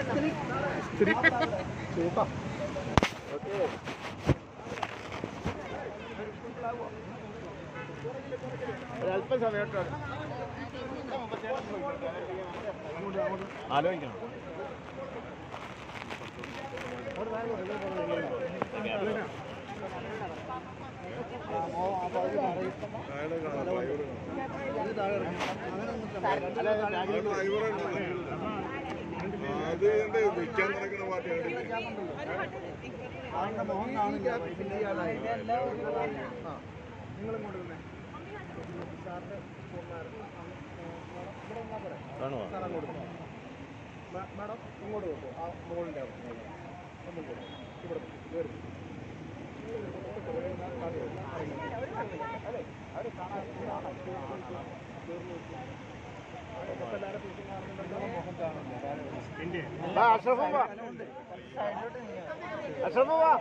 അല്പം സമയം കേട്ടോ ആലോചിക്കണം അത് കണ്ട് വിൽക്കാൻ നടക്കുന്ന പാർട്ടിയാണ് കാണുമോ മാഡം ഇങ്ങോട്ട് നോക്കൂ ആ മുകളിൻ്റെ അവിടെ ഒന്നും കൂടെ ഇവിടെ കയറി വാ അഷ്റഫ് വാ അഷ്റഫ് വാ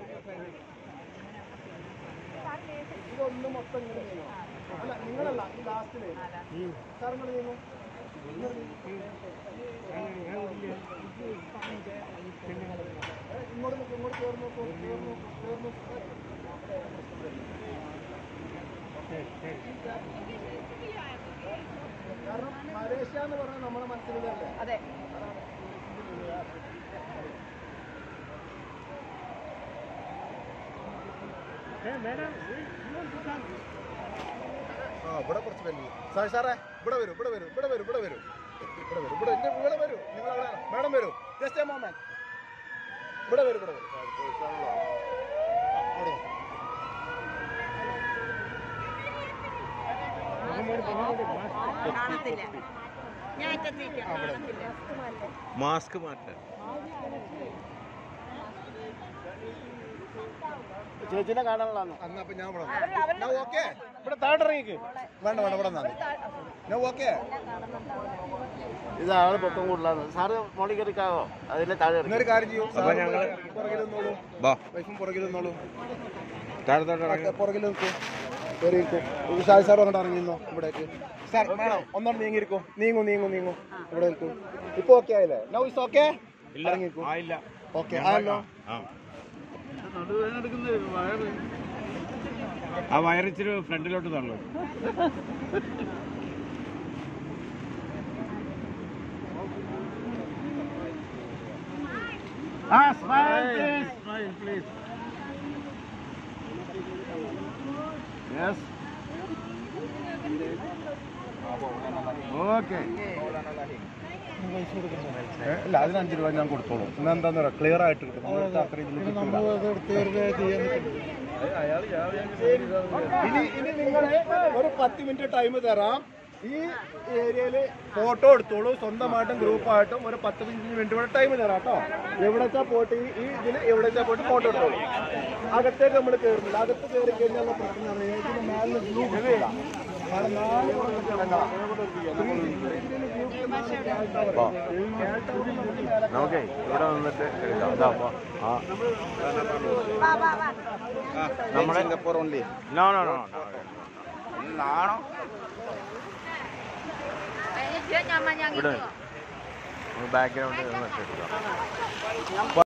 ഇതൊന്നും മൊത്തം ഇങ്ങനെ നീങ്ങും. അല്ല നിങ്ങളല്ല ഈ ലാസ്റ്റില് സാർ ഇങ്ങനെ നീങ്ങും ഇങ്ങോട്ട് നോക്കൂ ഇങ്ങോട്ട് കയറി നോക്കൂ കയറി നോക്കൂ കയറി നോക്കൂ കാരണം മലേഷ്യ എന്ന് പറഞ്ഞാൽ നമ്മുടെ മനസ്സിലല്ലേ അതെ ആ ഇവിടെ കുറച്ച് വലിയ സാർ സാറേ ഇവിടെ വരൂ ഇവിടെ വരൂ ഇവിടെ വരൂ ഇവിടെ വരൂ ഇവിടെ വരൂ ഇവിടെ എന്റെ ഇവിടെ വരൂ നിങ്ങൾ അവിടെ മേഡം വരൂ ജസ്റ്റ് എ മോമെന്റ് ഇവിടെ വരൂ ഇവിടെ വരൂ അവിടെ നിൽക്ക്. കാണത്തില്ല ഞാൻ അറ്റത്തേക്ക് കാണത്തില്ല മാസ്ക് മാറ്റാൻ ചേച്ചിനെ കാണാനുള്ളതാണ് അന്ന് അപ്പൊ ഞാൻ ഇവിടെ ഞാൻ ഓക്കെ ഇവിടെ താഴെ ഇറങ്ങിക്ക് വേണ്ട വേണ്ട ഇവിടെ നിന്നാ ഞാൻ ഓക്കെ ഇതാണ് പൊക്കം കൂടുതലാണ് സാറ് മോളിൽ കയറിക്കാവോ അതിന്റെ താഴെ ഇറങ്ങി. ഇന്നൊരു കാര്യം ചെയ്യൂ അപ്പൊ ഞങ്ങള് പുറകിൽ നിന്നോളൂ വാ വൈഫും പുറകിൽ നിന്നോളൂ താഴത്തോട്ട് ഇറങ്ങി ഒക്കെ പുറകിൽ നിൽക്കൂ കയറി ഇരിക്കൂ ഷാജി സാർ അങ്ങോട്ട് ഇറങ്ങിന്നോ ഇവിടേക്ക് സാർ വേണം ഒന്നോട്ട് നീങ്ങിയിരിക്കൂ നീങ്ങൂ നീങ്ങൂ നീങ്ങൂ ഇവിടെ നിൽക്കൂ ഇപ്പൊ ഓക്കെ ആയില്ലേ നോ ഇസ് ഓക്കെ ഇറങ്ങിക്കൂ ആയില്ല ഓക്കെ ആയല്ലോ ആ ആ വയറിച്ചിരി ഫ്രണ്ടിലോട്ട് തള്ളു ആ smile please smile please yes okay അല്ല അതിന് അഞ്ച് രൂപ ഞാൻ കൊടുത്തോളൂ എന്നാ എന്താന്ന് പറയാ ക്ലിയർ ആയിട്ട് കിട്ടും നമ്മൾക്ക് അത്ര ഇതിൽ ഇനി ഇനി നിങ്ങൾ ഒരു പത്ത് മിനിറ്റ് ടൈം തരാം ഈ ഏരിയയിൽ ഫോട്ടോ എടുത്തോളൂ സ്വന്തമായിട്ടും ഗ്രൂപ്പായിട്ടും ഒരു പത്ത് മിനിറ്റ് കൂടെ ടൈം തരാം കേട്ടോ എവിടെ വെച്ചാൽ പോയിട്ട് ഈ- ഈ ഇതിൽ എവിടെ വെച്ചാൽ പോയിട്ട് ഫോട്ടോ എടുത്തോളൂ അകത്തേക്ക് നമ്മൾ കയറുന്നില്ല അകത്ത് കയറി കഴിഞ്ഞാൽ പ്രശ്നമാണ് ഇതിന് മേലിൽ ബ്ലൂ കിട്ടില്ല കാരണം നാല് കുറച്ച് ഇടങ്ങളാണ്. നമുക്കേ ഇവിടെ വന്നിട്ട് എടുക്കാം ഇതാ പോ. ആ വാ വാ വാ നമ്മുടെ Singapore only no no no നാണോ ഞാൻ ഞാൻ ഇവിടെ ബാക്ക്ഗ്രൗണ്ടിൽ നിന്നിട്ട് എടുക്കാം